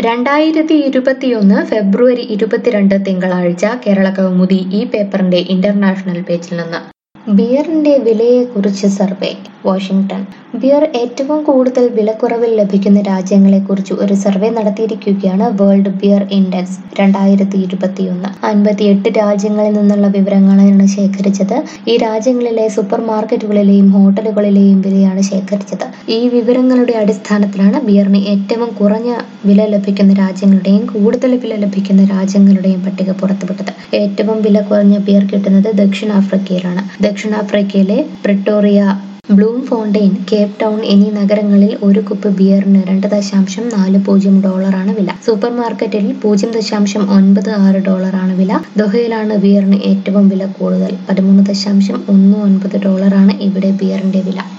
രണ്ടായിരത്തി ഇരുപത്തിയൊന്ന് ഫെബ്രുവരി ഇരുപത്തിരണ്ട് തിങ്കളാഴ്ച കേരള കൗമുദി ഈ പേപ്പറിന്റെ ഇന്റർനാഷണൽ പേജിൽ നിന്ന് ബിയറിന്റെ വിലയെക്കുറിച്ച് സർവേ വാഷിംഗ്ടൺ ബിയർ ഏറ്റവും കൂടുതൽ വിലക്കുറവിൽ ലഭിക്കുന്ന രാജ്യങ്ങളെക്കുറിച്ച് ഒരു സർവേ നടത്തിയിരിക്കുകയാണ് വേൾഡ് ബിയർ ഇൻഡെക്സ് രണ്ടായിരത്തി ഇരുപത്തിയൊന്ന് അൻപത്തിയെട്ട് രാജ്യങ്ങളിൽ നിന്നുള്ള വിവരങ്ങളാണ് ശേഖരിച്ചത് ഈ രാജ്യങ്ങളിലെ സൂപ്പർ മാർക്കറ്റുകളിലെയും ഹോട്ടലുകളിലെയും വിലയാണ് ശേഖരിച്ചത് ഈ വിവരങ്ങളുടെ അടിസ്ഥാനത്തിലാണ് ബിയറിന് ഏറ്റവും കുറഞ്ഞ വില ലഭിക്കുന്ന രാജ്യങ്ങളുടെയും കൂടുതൽ വില ലഭിക്കുന്ന രാജ്യങ്ങളുടെയും പട്ടിക പുറത്തുവിട്ടത് ഏറ്റവും വില കുറഞ്ഞ ബിയർ കിട്ടുന്നത് ദക്ഷിണാഫ്രിക്കയിലാണ് ദക്ഷിണാഫ്രിക്കയിലെ Pretoria Bloemfontein Cape Town എന്നീ നഗരങ്ങളിൽ ഒരു കുപ്പ് ബിയറിന് രണ്ട് ദശാംശം നാല് പൂജ്യം ഡോളറാണ് വില സൂപ്പർ മാർക്കറ്റിൽ പൂജ്യം ദശാംശം ഒൻപത് ആറ് ഡോളറാണ് വില ദോഹയിലാണ് ബിയറിന് ഏറ്റവും വില കൂടുതൽ പതിമൂന്ന് ദശാംശം ഒന്ന് ഒൻപത് ഡോളറാണ് ഇവിടെ ബിയറിന്റെ വില